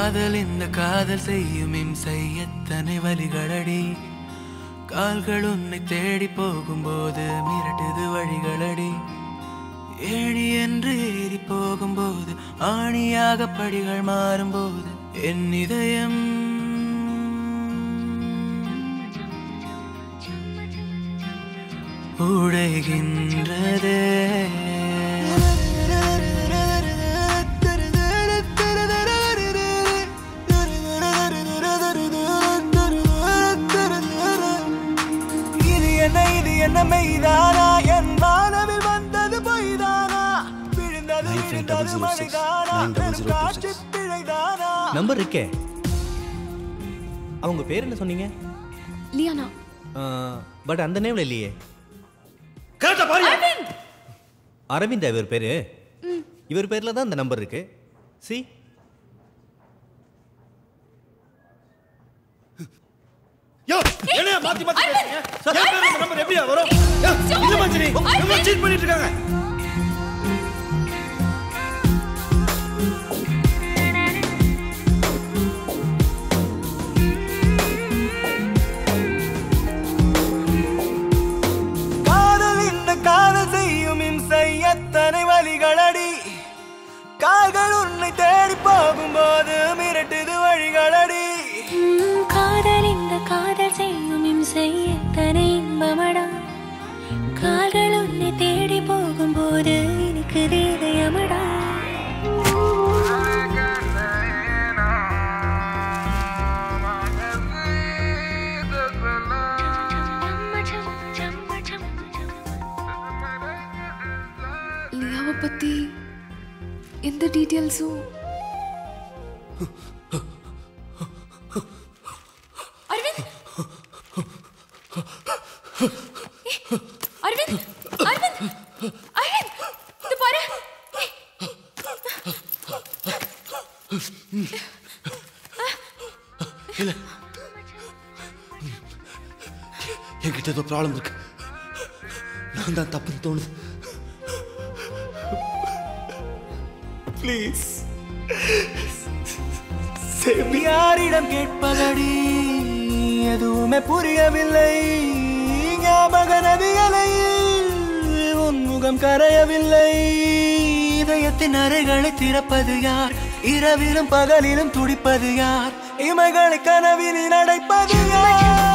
காதல் இந்த காதல் செய்யும் இம்சை எத்தனை வழிகளடி கால்கள் உன்னை தேடி போகும்போது மிரட்டுது வழிகளடி ஏணி என்று ஏறி போகும்போது ஆணியாக படிகள் மாறும்போது என் இதயம் உடைகின்றதே இது என்ன இது என்ன மெய்தானா என் வானவில் வந்தது பொய்தானா விழுந்தது விழுந்தது மழைதானா வெறும் காற்று பிழைதானா நம்பர் இருக்கே அவங்க பேர் என்ன சொன்னீங்க லியானா பட் அந்த நேம்ல இல்லையே கரெக்டா பாரு அரவிந்தா இவர் பேரு இவர் பேர்ல தான் அந்த நம்பர் இருக்கு சி யோ என்ன மாத்தி மாத்தி பேசுறீங்க? என் பேர் இந்த நம்பர் எப்படியா வரும் யோ, இல்ல மஞ்சரி இவங்க சீட் பண்ணிட்டு இருக்காங்க காதல் இந்த காதல் செய்யும் இம்சை எத்தனை வழிகளடி கால்கள் உன்னை தேடி போகும்போது மிரட்டுது வழிகளடி உம், காதல் இந்த காதல் செய்யும் இம்சை எத்தனை இன்பமடா கால்கள் உன்னை தேடி போகும்போது எனக்கு இதயமடா லியாவை பத்தி எந்த டீட்டெயில்ஸும் அரவிந்த் அரவிந்த் அரவிந்த் அரவிந்த் இது பாரு என்கிட்ட ஏதோ ப்ராப்ளம் இருக்கு நான் தான் தப்புன்னு தோணுது ப்ளீஸ் யாரிடம் கேட்பதடி எதுவுமே புரியவில்லை ஞாபக நதிகளையில் உன் முகம் கரையவில்லை இதயத்தின் அறைகளை திறப்பது யார் இரவிலும் பகலிலும் துடிப்பது யார் இமைகளை கனவினில் அடைப்பது யார்